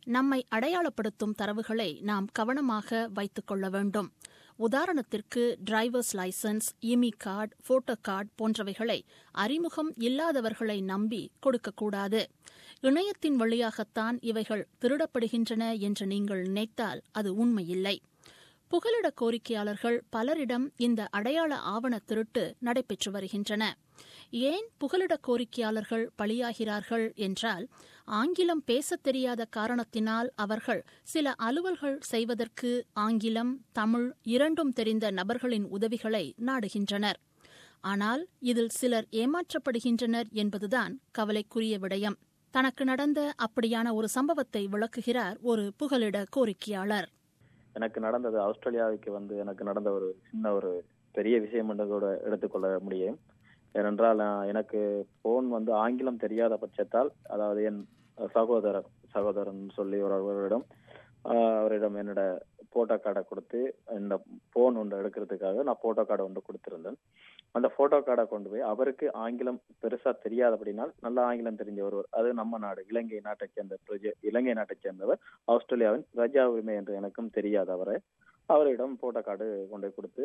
நம்மை அடையாளப்படுத்தும் தரவுகளை நாம் கவனமாக வைத்துக் கொள்ள வேண்டும் உதாரணத்திற்கு டிரைவர்ஸ் லைசன்ஸ் இமி கார்டு போட்டோ கார்டு போன்றவைகளை அறிமுகம் இல்லாதவர்களை நம்பி கொடுக்கக்கூடாது இணையத்தின் வழியாகத்தான் இவைகள் திருடப்படுகின்றன என்று நீங்கள் நினைத்தால் அது உண்மையில்லை புகலிட கோரிக்கையாளர்கள் பலரிடம் இந்த அடையாள ஆவண திருட்டு நடைபெற்று வருகின்றன ஏன் புகலிட கோரிக்கையாளர்கள் பலியாகிறார்கள் என்றால் ஆங்கிலம் பேசத் தெரியாத காரணத்தினால் அவர்கள் சில அலுவல்கள் செய்வதற்கு ஆங்கிலம் தமிழ் இரண்டும் தெரிந்த நபர்களின் உதவிகளை நாடுகின்றனர் ஆனால் இதில் சிலர் ஏமாற்றப்படுகின்றனர் என்பதுதான் கவலைக்குரிய விடயம் தனக்கு நடந்த அப்படியான ஒரு சம்பவத்தை விளக்குகிறார் ஒரு புகலிட கோரிக்கையாளர் எனக்கு நடந்தது ஆஸ்திரேலியாவுக்கு வந்து எனக்கு நடந்த ஒரு சின்ன ஒரு பெரிய விஷயம் என்று கூட எடுத்துக்கொள்ள முடியும் ஏனென்றால் எனக்கு போன் வந்து ஆங்கிலம் தெரியாத பட்சத்தால் அதாவது என் சகோதரர் சகோதரன் சொல்லி ஒரு அவரிடம் அவரிடம் என்னோட போட்டோ கார்டை கொடுத்து இந்த போன் ஒன்று எடுக்கிறதுக்காக நான் போட்டோ கார்டை ஒன்று கொடுத்திருந்தேன் அந்த போட்டோ கார்டை கொண்டு போய் அவருக்கு ஆங்கிலம் பெருசா தெரியாதபடினால் நல்ல ஆங்கிலம் தெரிஞ்ச ஒருவர் அது நம்ம நாடு இலங்கை நாட்டை சேர்ந்த பிரஜ இலங்கை நாட்டை சேர்ந்தவர் ஆஸ்திரேலியாவின் பிரஜா உரிமை என்று எனக்கும் தெரியாத அவரை அவரிடம் போட்டோ கார்டு கொண்டு கொடுத்து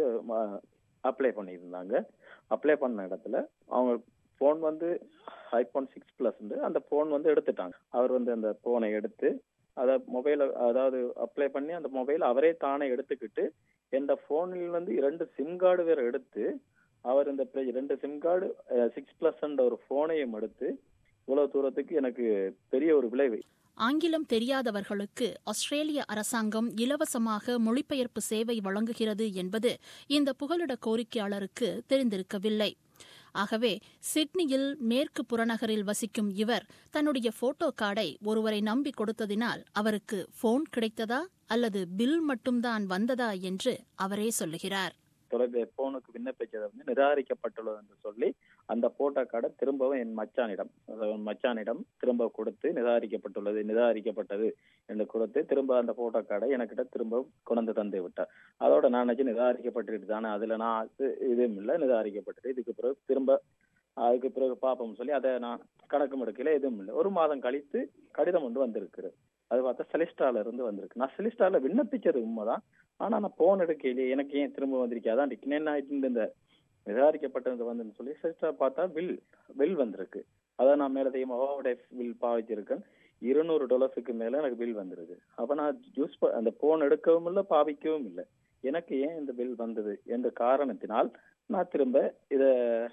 அப்ளை பண்ணியிருந்தாங்க அப்ளை பண்ண இடத்துல அவங்க போன் வந்து ஐபோன் சிக்ஸ் பிளஸ் அந்த போன் வந்து எடுத்துட்டாங்க அவர் வந்து அந்த போனை எடுத்து அதை மொபைல அதாவது அப்ளை பண்ணி அந்த மொபைல் அவரே தானே எடுத்துக்கிட்டு எந்த போனில் வந்து இரண்டு சிம் கார்டு வேற எடுத்து அவர் இந்த ரெண்டு சிம் கார்டு சிக்ஸ் பிளஸ் ஒரு போனையும் எடுத்து இவ்வளவு தூரத்துக்கு எனக்கு பெரிய ஒரு விளைவு ஆங்கிலம் தெரியாதவர்களுக்கு ஆஸ்திரேலிய அரசாங்கம் இலவசமாக மொழிபெயர்ப்பு சேவை வழங்குகிறது என்பது இந்த புகலிட கோரிக்கையாளருக்கு தெரிந்திருக்கவில்லை ஆகவே சிட்னியில் மேற்கு புறநகரில் வசிக்கும் இவர் தன்னுடைய போட்டோ கார்டை ஒருவரை நம்பி கொடுத்ததினால் அவருக்கு போன் கிடைத்ததா அல்லது பில் மட்டும்தான் வந்ததா என்று அவரே சொல்லுகிறார் தொலைபே போனுக்கு விண்ணப்பிச்சது வந்து நிராகரிக்கப்பட்டுள்ளது என்று சொல்லி அந்த போட்டோ கார்டை திரும்பவும் என் மச்சானிடம் மச்சானிடம் திரும்ப கொடுத்து நிராகரிக்கப்பட்டுள்ளது நிராகரிக்கப்பட்டது என்று கொடுத்து திரும்ப அந்த போட்டோ கார்டை எனக்கிட்ட திரும்ப கொண்டு தந்து விட்டார் அதோட நான் நினைச்சு நிராகரிக்கப்பட்டு தானே அதுல நான் இதுவும் இல்லை நிராகரிக்கப்பட்டது இதுக்கு பிறகு திரும்ப அதுக்கு பிறகு பாப்போம்னு சொல்லி அதை நான் கணக்கு முடக்கையில எதுவும் இல்லை ஒரு மாதம் கழித்து கடிதம் ஒன்று வந்திருக்கு அது பார்த்தா செலிஸ்டால இருந்து வந்திருக்கு நான் செலிஸ்டால விண்ணப்பிச்சது உண்மைதான் ஆனா நான் போன் எடுக்கையிலேயே எனக்கு ஏன் திரும்ப வந்திருக்கேன் அதான் என்ன ஆயிட்டு இந்த நிராகரிக்கப்பட்டது வந்துன்னு சொல்லி செலிஸ்டா பார்த்தா பில் பில் வந்திருக்கு அதான் நான் மேலதையும் அவாவுடைய பில் பாவிச்சிருக்கேன் இருநூறு டாலர்ஸுக்கு மேல எனக்கு பில் வந்திருக்கு அப்ப நான் யூஸ் அந்த போன் எடுக்கவும் இல்லை பாவிக்கவும் இல்லை எனக்கு ஏன் இந்த பில் வந்தது என்ற காரணத்தினால் நான் திரும்ப இத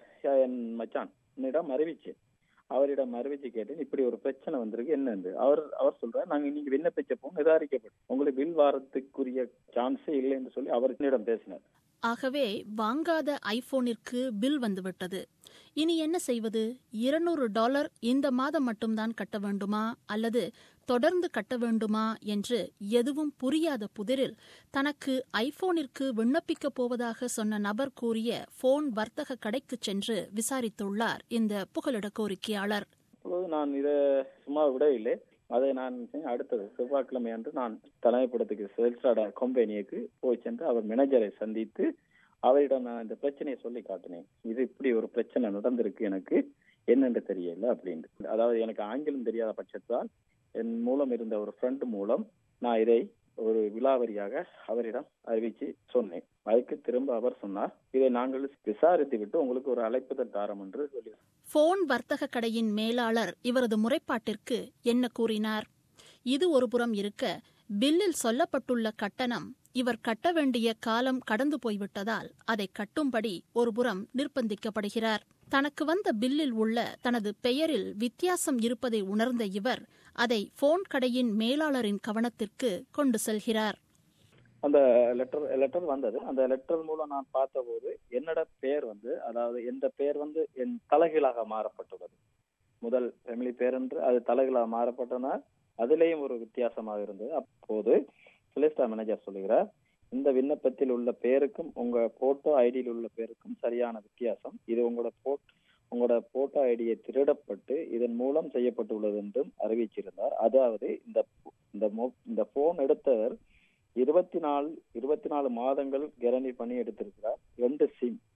என் மச்சான் என்னிடம் அறிவிச்சேன் அவரிடம் அறிவிச்சு கேட்டேன் இப்படி ஒரு பிரச்சனை வந்திருக்கு என்னன்னு அவர் அவர் சொல்றாரு நாங்க இன்னைக்கு விண்ணப்பிச்சப்போ நிராகரிக்கப்படும் உங்களுக்கு பில் வாரத்துக்குரிய சான்ஸே இல்லை என்று சொல்லி அவர் என்னிடம் பேசினார் ஆகவே வாங்காத ஐபோனிற்கு பில் வந்துவிட்டது இனி என்ன செய்வது இருநூறு டாலர் இந்த மாதம் மட்டும்தான் கட்ட வேண்டுமா அல்லது தொடர்ந்து கட்ட வேண்டுமா என்று எதுவும் புரியாத புதிரில் தனக்கு ஐபோனிற்கு விண்ணப்பிக்கப் போவதாக சொன்ன நபர் கூறிய போன் வர்த்தக கடைக்கு சென்று விசாரித்துள்ளார் இந்த புகலிட கோரிக்கையாளர் நான் இதை சும்மா விடவில்லை அதை நான் அடுத்தது செவ்வாய்க்கிழமை அன்று நான் தலைமைப்படத்துக்கு சேல்ஸ்டாட கம்பெனிக்கு போய் சென்று அவர் மேனேஜரை சந்தித்து அவரிடம் நான் இந்த பிரச்சனையை சொல்லி காட்டினேன் இது இப்படி ஒரு பிரச்சனை நடந்திருக்கு எனக்கு என்னென்று தெரியல அப்படின்ட்டு அதாவது எனக்கு ஆங்கிலம் தெரியாத பட்சத்தால் என் மூலம் இருந்த ஒரு ஃப்ரெண்ட் மூலம் நான் இதை ஒரு விழாவரியாக அவரிடம் அறிவிச்சு சொன்னேன் அதுக்கு திரும்ப அவர் சொன்னார் இதை நாங்கள் விசாரித்து விட்டு உங்களுக்கு ஒரு அழைப்புதல் தாரம் என்று சொல்லி போன் வர்த்தக கடையின் மேலாளர் இவரது முறைப்பாட்டிற்கு என்ன கூறினார் இது ஒருபுறம் இருக்க பில்லில் சொல்லப்பட்டுள்ள கட்டணம் இவர் கட்ட வேண்டிய காலம் கடந்து போய்விட்டதால் அதை கட்டும்படி ஒருபுறம் நிர்பந்திக்கப்படுகிறார் தனக்கு வந்த பில்லில் உள்ள தனது பெயரில் வித்தியாசம் இருப்பதை உணர்ந்த இவர் அதை போன் கடையின் மேலாளரின் கவனத்திற்கு கொண்டு செல்கிறார் அந்த லெட்டர் லெட்டர் வந்தது அந்த லெட்டர் மூலம் நான் பார்த்தபோது என்னோட பெயர் வந்து அதாவது எந்த பெயர் வந்து என் தலைகீழாக மாறப்பட்டுள்ளது முதல் ஃபேமிலி பேர் என்று அது தலைகீழாக மாறப்பட்டனால் அதிலேயும் ஒரு வித்தியாசமாக இருந்தது அப்போது செலிஸ்டா மேனேஜர் சொல்லுகிறார் இந்த விண்ணப்பத்தில் உள்ள பேருக்கும் உங்க போட்டோ ஐடியில் உள்ள பேருக்கும் சரியான வித்தியாசம் இது உங்களோட போட் உங்களோட போட்டோ ஐடியை திருடப்பட்டு இதன் மூலம் செய்யப்பட்டுள்ளது என்றும் அறிவிச்சிருந்தார் அதாவது இந்த இந்த இந்த போன் எடுத்தவர் இருபத்தி நாலு இருபத்தி நாலு மாதங்கள் கேரண்டி பண்ணி எடுத்திருக்கிறார் ரெண்டு சிம்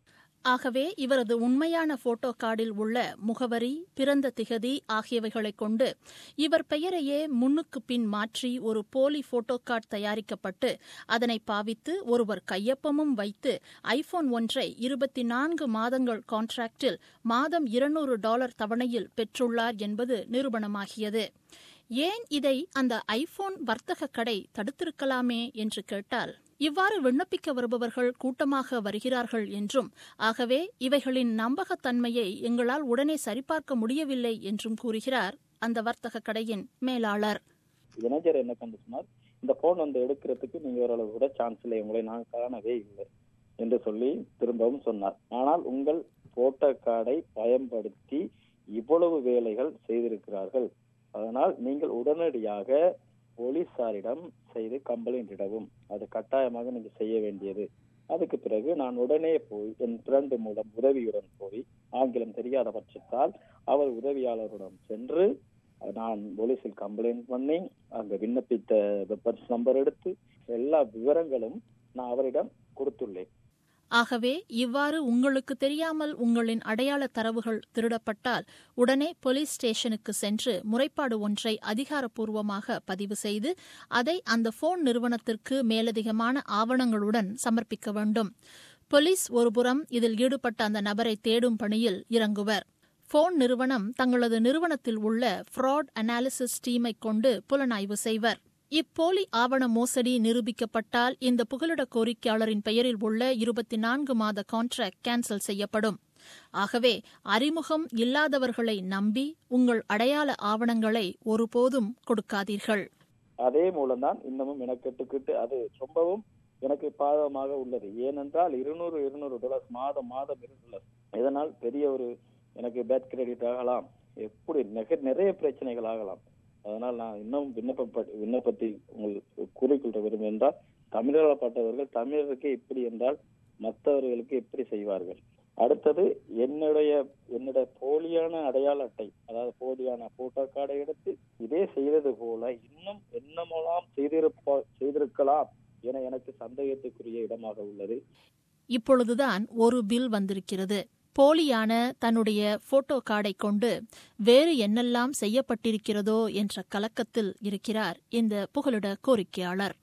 ஆகவே இவரது உண்மையான போட்டோ கார்டில் உள்ள முகவரி பிறந்த திகதி ஆகியவைகளைக் கொண்டு இவர் பெயரையே முன்னுக்கு பின் மாற்றி ஒரு போலி போட்டோ கார்டு தயாரிக்கப்பட்டு அதனை பாவித்து ஒருவர் கையொப்பமும் வைத்து ஐபோன் ஒன்றை இருபத்தி நான்கு மாதங்கள் கான்ட்ராக்டில் மாதம் இருநூறு டாலர் தவணையில் பெற்றுள்ளார் என்பது நிரூபணமாகியது ஏன் இதை அந்த ஐபோன் வர்த்தக கடை தடுத்திருக்கலாமே என்று கேட்டால் இவ்வாறு விண்ணப்பிக்க வருபவர்கள் கூட்டமாக வருகிறார்கள் என்றும் ஆகவே இவைகளின் நம்பகத்தன்மையை எங்களால் உடனே சரிபார்க்க முடியவில்லை என்றும் கூறுகிறார் அந்த வர்த்தக கடையின் மேலாளர் இளைஞர் என்ன கண்டு சொன்னார் இந்த போன் வந்து எடுக்கிறதுக்கு நீங்க ஓரளவு கூட சான்ஸ் இல்லை உங்களை நான் காணவே இல்லை என்று சொல்லி திரும்பவும் சொன்னார் ஆனால் உங்கள் போட்டோ கார்டை பயன்படுத்தி இவ்வளவு வேலைகள் செய்திருக்கிறார்கள் அதனால் நீங்கள் உடனடியாக போலீசாரிடம் செய்து கம்ப்ளைண்ட் இடவும் அது கட்டாயமாக நீங்க செய்ய வேண்டியது அதுக்கு பிறகு நான் உடனே போய் என் ஃப்ரெண்டு மூலம் உதவியுடன் போய் ஆங்கிலம் தெரியாத பட்சத்தால் அவர் உதவியாளருடன் சென்று நான் போலீஸில் கம்ப்ளைண்ட் பண்ணி அங்க விண்ணப்பித்த வெப்பன்ஸ் நம்பர் எடுத்து எல்லா விவரங்களும் நான் அவரிடம் கொடுத்துள்ளேன் ஆகவே இவ்வாறு உங்களுக்கு தெரியாமல் உங்களின் அடையாள தரவுகள் திருடப்பட்டால் உடனே போலீஸ் ஸ்டேஷனுக்கு சென்று முறைப்பாடு ஒன்றை அதிகாரப்பூர்வமாக பதிவு செய்து அதை அந்த போன் நிறுவனத்திற்கு மேலதிகமான ஆவணங்களுடன் சமர்ப்பிக்க வேண்டும் போலீஸ் ஒருபுறம் இதில் ஈடுபட்ட அந்த நபரை தேடும் பணியில் இறங்குவர் போன் நிறுவனம் தங்களது நிறுவனத்தில் உள்ள ஃப்ராட் அனாலிசிஸ் டீமை கொண்டு புலனாய்வு செய்வர் இப்போலி ஆவண மோசடி நிரூபிக்கப்பட்டால் இந்த புகலிட கோரிக்கையாளரின் பெயரில் உள்ள இருபத்தி நான்கு மாத கான்ட்ராக்ட் கேன்சல் செய்யப்படும் ஆகவே அறிமுகம் இல்லாதவர்களை நம்பி உங்கள் அடையாள ஆவணங்களை ஒருபோதும் கொடுக்காதீர்கள் அதே மூலம்தான் இன்னமும் மெனக்கெட்டுக்கிட்டு அது ரொம்பவும் எனக்கு பாதகமாக உள்ளது ஏனென்றால் இருநூறு இருநூறு டாலர்ஸ் மாதம் மாதம் இருநூறு இதனால் பெரிய ஒரு எனக்கு பேட் கிரெடிட் ஆகலாம் எப்படி நிறைய பிரச்சனைகள் ஆகலாம் அதனால் நான் இன்னும் விண்ணப்ப விண்ணப்பத்தில் உங்களுக்கு கூறிக்கொள்ள விரும்பும் என்றால் தமிழர்களப்பட்டவர்கள் தமிழருக்கு எப்படி என்றால் மற்றவர்களுக்கு எப்படி செய்வார்கள் அடுத்தது என்னுடைய என்னுடைய போலியான அடையாள அட்டை அதாவது போலியான போட்டோ கார்டை எடுத்து இதே செய்தது போல இன்னும் என்னமெல்லாம் செய்திருப்பா செய்திருக்கலாம் என எனக்கு சந்தேகத்துக்குரிய இடமாக உள்ளது இப்பொழுதுதான் ஒரு பில் வந்திருக்கிறது போலியான தன்னுடைய போட்டோ கார்டை கொண்டு வேறு என்னெல்லாம் செய்யப்பட்டிருக்கிறதோ என்ற கலக்கத்தில் இருக்கிறார் இந்த புகலிட கோரிக்கையாளர்